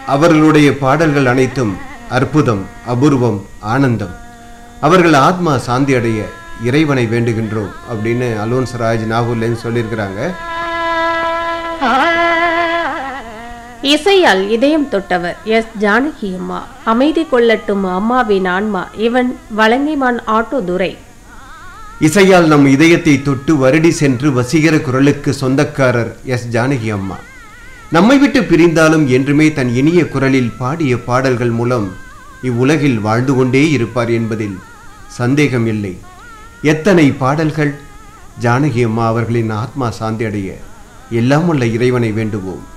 அவர்களுடைய பாடல்கள் அனைத்தும் அற்புதம் அபூர்வம் ஆனந்தம் அவர்கள் ஆத்மா சாந்தி அடைய இறைவனை வேண்டுகின்றோம் அப்படின்னு அலோன்ஸ் ராஜ் நாகூர்லேருந்து சொல்லியிருக்கிறாங்க இசையால் இதயம் தொட்டவர் எஸ் ஜானகி அம்மா அமைதி கொள்ளட்டும் அம்மாவின் ஆன்மா இவன் வலங்கைமான் ஆட்டோ துரை இசையால் நம் இதயத்தை தொட்டு வருடி சென்று வசீகர குரலுக்கு சொந்தக்காரர் எஸ் ஜானகி அம்மா நம்மை விட்டு பிரிந்தாலும் என்றுமே தன் இனிய குரலில் பாடிய பாடல்கள் மூலம் இவ்வுலகில் வாழ்ந்து கொண்டே இருப்பார் என்பதில் சந்தேகம் இல்லை எத்தனை பாடல்கள் ஜானகி அம்மா அவர்களின் ஆத்மா சாந்தி அடைய எல்லாம் உள்ள இறைவனை வேண்டுவோம்